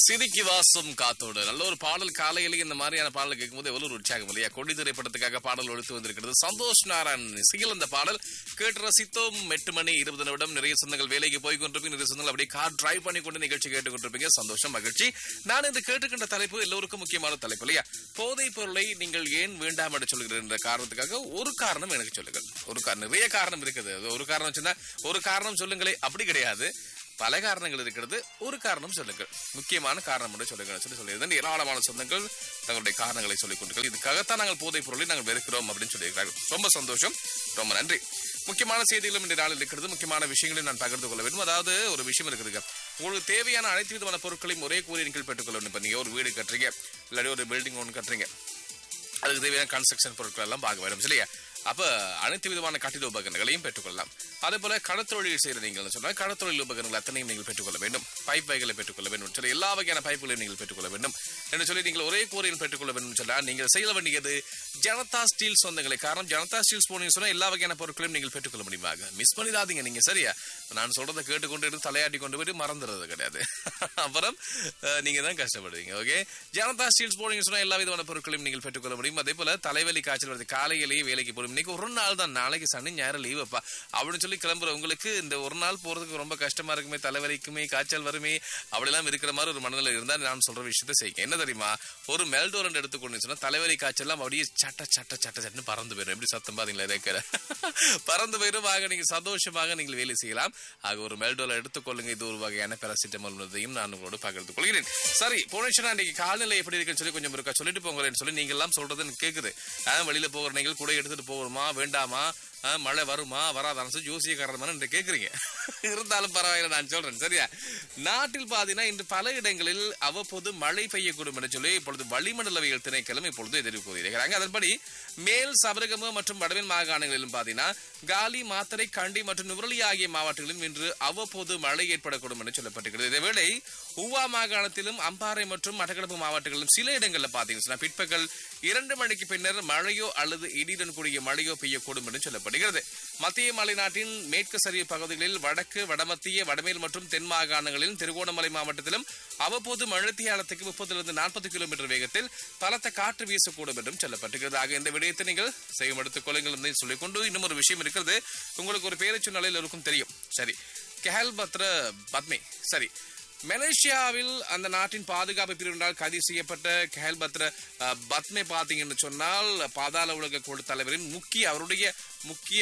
சிரிக்கி வாசம் காத்தோடு நல்ல ஒரு பாடல் காலையிலேயே இந்த மாதிரியான பாடல் கேட்கும்போது எவ்வளவு ஒரு உற்சாகம் இல்லையா கொடி திரைப்படத்துக்காக பாடல் ஒழித்து வந்திருக்கிறது சந்தோஷ் நாராயணன் இசையில் அந்த பாடல் கேட்டு ரசித்தோம் எட்டு மணி இருபது நிமிடம் நிறைய சொந்தங்கள் வேலைக்கு போய் கொண்டிருப்பீங்க நிறைய சொந்தங்கள் அப்படியே கார் டிரைவ் பண்ணி கொண்டு நிகழ்ச்சி கேட்டுக்கொண்டிருப்பீங்க சந்தோஷம் மகிழ்ச்சி நான் இந்த கேட்டுக்கின்ற தலைப்பு எல்லோருக்கும் முக்கியமான தலைப்பு இல்லையா போதைப் பொருளை நீங்கள் ஏன் வேண்டாம் என்று சொல்கிறீர்கள் என்ற காரணத்துக்காக ஒரு காரணம் எனக்கு சொல்லுங்கள் ஒரு காரணம் நிறைய காரணம் இருக்குது அது ஒரு காரணம் சொன்னா ஒரு காரணம் சொல்லுங்களே அப்படி கிடையாது பல காரணங்கள் இருக்கிறது ஒரு காரணம் சொல்லுங்கள் முக்கியமான காரணம் மட்டும் சொல்லுங்கள் சொல்லி சொல்லியிருந்தேன் ஏராளமான சொந்தங்கள் தங்களுடைய காரணங்களை சொல்லிக் கொண்டிருக்கள் இதுக்காகத்தான் நாங்கள் போதைப் பொருளை நாங்கள் வெறுக்கிறோம் அப்படின்னு சொல்லியிருக்கிறார்கள் ரொம்ப சந்தோஷம் ரொம்ப நன்றி முக்கியமான செய்திகளும் இந்த நாளில் இருக்கிறது முக்கியமான விஷயங்களையும் நான் பகிர்ந்து கொள்ள வேண்டும் அதாவது ஒரு விஷயம் இருக்குதுங்க உங்களுக்கு தேவையான அனைத்து விதமான பொருட்களையும் ஒரே கூறியின் கீழ் பெற்றுக்கொள்ள வேண்டும் இப்போ நீங்கள் ஒரு வீடு கட்டுறீங்க இல்லாட்டி ஒரு பில்டிங் ஒன்று கட்டுறீங்க அதுக்கு தேவையான கன்ஸ்ட்ரக்ஷன் பொருட்கள் எல்லாம் பார்க்க வேண்டும் இல்லையா அப்ப அனைத்து விதமான கட்டிட உபகரணங்களையும் பெற்றுக்கொள்ளலாம் அதே போல கடத்தொழில் செய்கிற நீங்கள் சொன்னால் கடத்தொழில் உபகரணங்கள் அத்தனையும் நீங்கள் பெற்றுக்கொள்ள வேண்டும் பைப் வகைகளை பெற்றுக்கொள்ள வேண்டும் சொல்லி எல்லா வகையான பைப்புகளையும் நீங்கள் பெற்றுக்கொள்ள வேண்டும் என்று சொல்லி நீங்கள் ஒரே கோரியில் பெற்றுக்கொள்ள வேண்டும் சொன்னால் நீங்கள் செய்ய வேண்டியது ஜனதா ஸ்டீல் சொந்தங்களை காரணம் ஜனதா ஸ்டீல்ஸ் போனீங்க சொன்னா எல்லா வகையான பொருட்களையும் நீங்கள் பெற்றுக்கொள்ள முடியுமாக மிஸ் பண்ணிடாதீங்க நீங்க சரியா நான் சொல்றதை கேட்டுக்கொண்டு இருந்து தலையாட்டி கொண்டு போயிட்டு மறந்துடுறது கிடையாது அப்புறம் அஹ், நீங்க தான் கஷ்டப்படுவீங்க ஓகே ஜனதா ஸ்டீல்ஸ் போனீங்க சொன்னா எல்லா விதமான பொருட்களையும் நீங்கள் பெற்றுக்கொள்ள முடியும் அதே போல தலைவலி காய்ச்சல் வருது காலையிலேயே வேலைக்கு போடும் இன்னைக்கு ஒரு நாள் தான் நாளைக்கு சனி ஞாயிறு லீவ் அப்பா அப்படின்னு சொல்லி கிளம்புற உங்களுக்கு இந்த ஒரு நாள் போறதுக்கு ரொம்ப கஷ்டமா இருக்குமே தலைவலிக்குமே காய்ச்சல் வருமே அப்படிலாம் இருக்கிற மாதிரி ஒரு மனநிலை இருந்தா நான் சொல்ற விஷயத்த செய்யுங்க என்ன தெரியுமா ஒரு மெல்டோரண்ட் எடுத்துக்கொண்டு சொன்னா தலைவலி காய்ச்சல்லாம் அப்படியே சட்ட சட்ட சட்ட சட்டுன்னு பறந்து போயிடும் எப்படி சத்தம் பாத்தீங்களா இருக்கிற பறந்து போயிடும் ஆக நீங்க சந்தோஷமாக நீங்கள் வேலை செய்யலாம் ஆக ஒரு மெல்டோல எடுத்துக்கொள்ளுங்க இது ஒரு வகையான பேராசிட்டமால் உள்ளதையும் நான் உங்களோட பகிர்ந்து கொள்கிறேன் சரி போனேஷனா இன்னைக்கு காலநிலை எப்படி இருக்குன்னு சொல்லி கொஞ்சம் இருக்கா சொல்லிட்டு போங்களேன்னு சொல்லி நீங்க எல்லாம் சொல்றது எனக்கு கேக்குது ஆ, வெளியில போகிற நீங்கள் கூட எடுத்துட்டு போகணுமா வேண்டாமா ஆ, மழை வருமா வராதான்னு சொல்லி ஜோசியக்காரர் என்று கேக்குறீங்க இருந்தாலும் பரவாயில்லை நான் சொல்றேன் சரியா நாட்டில் பாத்தீங்கன்னா இன்று பல இடங்களில் அவ்வப்போது மழை பெய்யக்கூடும் என்று சொல்லி இப்பொழுது வளிமண்டலவியல் திணைக்களம் இப்பொழுது எதிர்ப்பு கூறியிருக்கிறாங்க அதன்படி மேல் சபரகம மற்றும் வடமேல் மாகாணங்களிலும் பாத்தீங்கன்னா காலி மாத்தரை கண்டி மற்றும் நுவரலி ஆகிய மாவட்டங்களிலும் இன்று அவ்வப்போது மழை ஏற்படக்கூடும் என்று சொல்லப்பட்டிருக்கிறது இதேவேளை உவா மாகாணத்திலும் அம்பாறை மற்றும் மட்டக்களப்பு மாவட்டங்களிலும் சில இடங்களில் பாத்தீங்கன்னா பிற்பகல் இரண்டு மணிக்கு பின்னர் மழையோ அல்லது இடியுடன் கூடிய மழையோ பெய்யக்கூடும் என்று சொல்லப்படுகிறது மத்திய மலைநாட்டின் மேற்கு சரிவு பகுதிகளில் வடக்கு வடமத்திய வடமேல் மற்றும் தென் மாகாணங்களிலும் திருகோணமலை மாவட்டத்திலும் அவ்வப்போது மழைத்தியாலத்துக்கு முப்பதிலிருந்து நாற்பது கிலோமீட்டர் வேகத்தில் பலத்த காற்று வீசக்கூடும் என்றும் சொல்லப்பட்டிருக்கிறது ஆக இந்த விடயத்தை நீங்கள் செய்யும் எடுத்துக் கொள்ளுங்கள் என்று சொல்லிக்கொண்டு இன்னும் ஒரு விஷயம் இருக்கிறது உங்களுக்கு ஒரு பேரை சொன்னாலே எல்லோருக்கும் தெரியும் சரி கெஹல் பத்ர பத்மே சரி மலேசியாவில் அந்த நாட்டின் பாதுகாப்பு பிரிவினால் கைது செய்யப்பட்ட கெஹல் பத்ர அஹ், பத்மே பார்த்தீங்கன்னு சொன்னால் பாதாள உலக குழு தலைவரின் முக்கிய அவருடைய முக்கிய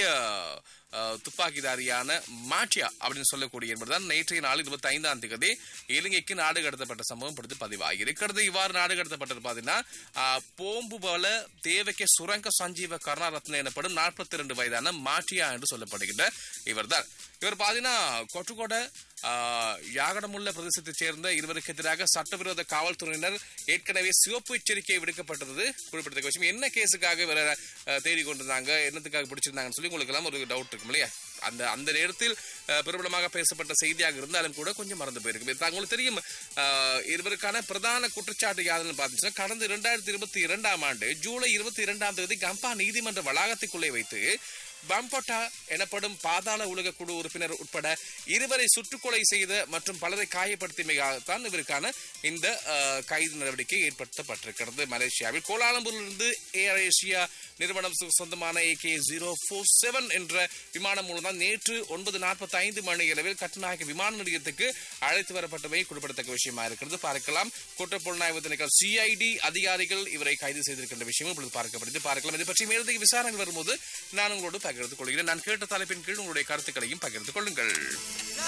அஹ், துப்பாக்கிதாரியான மாட்டியா அப்படின்னு சொல்லக்கூடிய என்பதுதான் நேற்றைய நாள் இருபத்தி ஐந்தாம் தேதி இலங்கைக்கு நாடு கடத்தப்பட்ட சம்பவம் படுத்து பதிவாகி இருக்கிறது இவ்வாறு நாடு கடத்தப்பட்டது பார்த்தீங்கன்னா அஹ், போம்பு போல தேவைக்கு சுரங்க சஞ்சீவ கருணாரத்ன எனப்படும் நாற்பத்தி ரெண்டு வயதான மாட்டியா என்று சொல்லப்படுகின்ற இவர்தான் இவர் பாத்தீங்கன்னா கொட்டுக்கோட யாகடமுள்ள பிரதேசத்தைச் சேர்ந்த இருவருக்கு எதிராக சட்டவிரோத காவல்துறையினர் ஏற்கனவே சிவப்பு எச்சரிக்கை விடுக்கப்பட்டது குறிப்பிடத்தக்க விஷயம் என்ன கேஸுக்காக இவரை அஹ், தேடி கொண்டிருந்தாங்க என்னத்துக்காக பிடிச்சிருந்தாங்கன்னு சொல்லி உங்களுக்கு எல்லாம் ஒரு டவுட் இருக்கும் இல்லையா அந்த அந்த நேரத்தில் அஹ், பிரபலமாக பேசப்பட்ட செய்தியாக இருந்தாலும் கூட கொஞ்சம் மறந்து போயிருக்கு இது உங்களுக்கு தெரியும் அஹ், இருவருக்கான பிரதான குற்றச்சாட்டு யாருன்னு பார்த்தீங்கன்னா கடந்த இரண்டாயிரத்தி இருபத்தி இரண்டாம் ஆண்டு ஜூலை இருபத்தி இரண்டாம் தேதி கம்பா நீதிமன்ற வளாகத்துக்குள்ளே வைத்து பம்பொட்டா எனப்படும் பாதாள உலக குழு உறுப்பினர் உட்பட இருவரை சுட்டுக்கொலை செய்த மற்றும் பலரை காயப்படுத்தியமையாகத்தான் இவருக்கான இந்த அஹ், கைது நடவடிக்கை ஏற்படுத்தப்பட்டிருக்கிறது மலேசியாவில் கோலாலம்பூரிலிருந்து ஏர் ஏசியா நிறுவனம் சொ- சொந்தமான ஏகே ஜீரோ ஃபோர் செவன் என்ற விமானம் மூலம் தான் நேற்று ஒன்பது நாற்பத்தி ஐந்து மணி அளவில் கட்டுநாயக்க விமான நிலையத்துக்கு அழைத்து வரப்பட்டவை குறிப்பிடத்தக்க விஷயமா இருக்கிறது பார்க்கலாம் குற்றப்புலனாய்வு திணைக்களம் சிஐடி அதிகாரிகள் இவரை கைது செய்திருக்கின்ற விஷயமும் இப்பொழுது பார்க்கப்படுது பார்க்கலாம் இது பற்றி மேலதிக விசாரணை வரும்போது நான் உங்களோடு பகிர்ந்து கொள்கிறேன் நான் கேட்ட தலைப்பின் கீழ் உங்களுடைய கருத்துக்களையும் பகிர்ந்து கொள்ளுங்கள்